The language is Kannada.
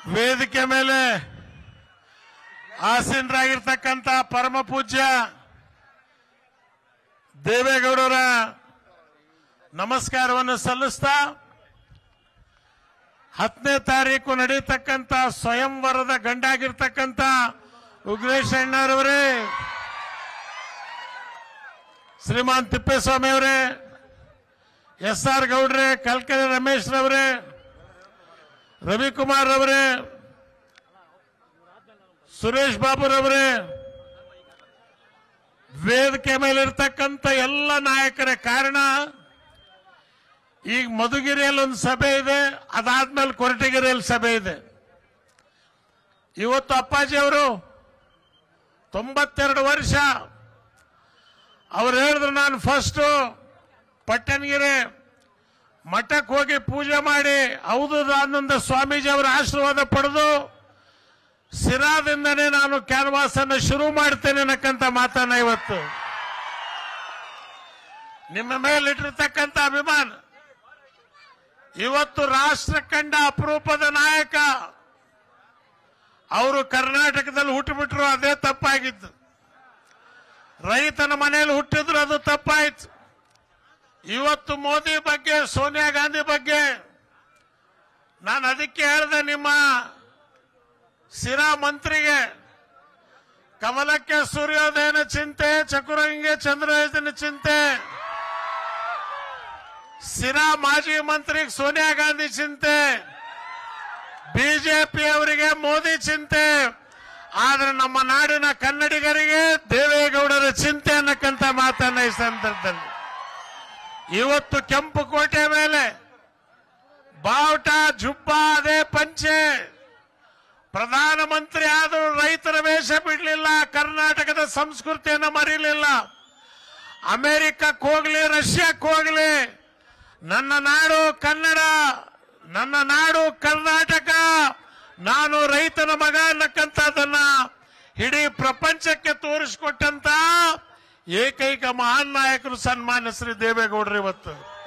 ವೇದಿಕೆ ಮೇಲೆ ಆಸೀನರಾಗಿರ್ತಕ್ಕಂಥ ಪರಮ ಪೂಜ್ಯ ದೇವೇಗೌಡರ ನಮಸ್ಕಾರವನ್ನು ಸಲ್ಲಿಸ್ತಾ ಹತ್ತನೇ ತಾರೀಕು ನಡೀತಕ್ಕಂಥ ಸ್ವಯಂವರದ ಗಂಡಾಗಿರ್ತಕ್ಕಂಥ ಉಗ್ರೇಶ್ ಅಣ್ಣರವರೇ ಶ್ರೀಮಾನ್ ತಿಪ್ಪೇಸ್ವಾಮಿ ಅವರೇ ಎಸ್ ಆರ್ ಗೌಡ್ರೆ ಕಲ್ಕೆರೆ ರಮೇಶ್ ರವರೇ ರವಿಕುಮಾರ್ ಅವರೇ ಸುರೇಶ್ ಬಾಬುರವರೇ ವೇದಿಕೆ ಮೇಲಿರ್ತಕ್ಕಂಥ ಎಲ್ಲ ನಾಯಕರೇ ಕಾರಣ ಈಗ ಮಧುಗಿರಿಯಲ್ಲಿ ಒಂದು ಸಭೆ ಇದೆ ಅದಾದ್ಮೇಲೆ ಕೊರಟಗೆರೆಯಲ್ಲಿ ಸಭೆ ಇದೆ ಇವತ್ತು ಅಪ್ಪಾಜಿ ಅವರು ತೊಂಬತ್ತೆರಡು ವರ್ಷ ಅವ್ರು ಹೇಳಿದ್ರು ನಾನು ಫಸ್ಟ್ ಪಟ್ಟಣಗಿರಿ ಮಠಕ್ಕೆ ಹೋಗಿ ಪೂಜೆ ಮಾಡಿ ಹೌದು ಆನಂದ ಸ್ವಾಮೀಜಿ ಅವರ ಆಶೀರ್ವಾದ ಪಡೆದು ಸಿರಾದಿಂದನೇ ನಾನು ಕ್ಯಾನ್ವಾಸ್ ಅನ್ನು ಶುರು ಮಾಡ್ತೇನೆ ಅನ್ನಕ್ಕಂತ ಮಾತನ್ನ ಇವತ್ತು ನಿಮ್ಮ ಮೇಲಿಟ್ಟಿರ್ತಕ್ಕಂಥ ಅಭಿಮಾನ ಇವತ್ತು ರಾಷ್ಟ್ರ ಕಂಡ ಅಪರೂಪದ ನಾಯಕ ಅವರು ಕರ್ನಾಟಕದಲ್ಲಿ ಹುಟ್ಟುಬಿಟ್ರು ಅದೇ ತಪ್ಪಾಗಿತ್ತು ರೈತನ ಮನೆಯಲ್ಲಿ ಹುಟ್ಟಿದ್ರು ಅದು ತಪ್ಪಾಯ್ತು ಇವತ್ತು ಮೋದಿ ಬಗ್ಗೆ ಸೋನಿಯಾ ಗಾಂಧಿ ಬಗ್ಗೆ ನಾನು ಅದಕ್ಕೆ ಹೇಳಿದೆ ನಿಮ್ಮ ಸಿರಾ ಮಂತ್ರಿಗೆ ಕಮಲಕ್ಕೆ ಸೂರ್ಯೋದಯನ ಚಿಂತೆ ಚಕುರಂಗೆ ಚಂದ್ರೋದಯನ ಚಿಂತೆ ಸಿರಾ ಮಾಜಿ ಮಂತ್ರಿಗೆ ಸೋನಿಯಾ ಗಾಂಧಿ ಚಿಂತೆ ಬಿಜೆಪಿ ಅವರಿಗೆ ಮೋದಿ ಚಿಂತೆ ಆದ್ರೆ ನಮ್ಮ ನಾಡಿನ ಕನ್ನಡಿಗರಿಗೆ ದೇವೇಗೌಡರ ಚಿಂತೆ ಅನ್ನಕ್ಕಂತ ಮಾತನ್ನ ಈ ಸಂದರ್ಭದಲ್ಲಿ ಇವತ್ತು ಕೆಂಪು ಕೋಟೆ ಮೇಲೆ ಬಾವುಟ ಜುಬ್ಬ ಅದೇ ಪಂಚೆ ಪ್ರಧಾನಮಂತ್ರಿ ಆದರೂ ರೈತರ ವೇಷ ಬಿಡಲಿಲ್ಲ ಕರ್ನಾಟಕದ ಸಂಸ್ಕೃತಿಯನ್ನು ಮರೀಲಿಲ್ಲ ಅಮೆರಿಕಕ್ಕೆ ಹೋಗ್ಲಿ ರಷ್ಯಾಕ್ಕೆ ಹೋಗ್ಲಿ ನನ್ನ ನಾಡು ಕನ್ನಡ ನನ್ನ ನಾಡು ಕರ್ನಾಟಕ ನಾನು ರೈತನ ಮಗ ಅನ್ನಕ್ಕಂಥದ್ದನ್ನ ಇಡೀ ಪ್ರಪಂಚಕ್ಕೆ ತೋರಿಸಿಕೊಟ್ಟಂತ ಏಕೈಕ ಮಹಾನ್ ನಾಯಕರು ಸನ್ಮಾನ್ಯ ಶ್ರೀ ದೇವೇಗೌಡರು ಇವತ್ತು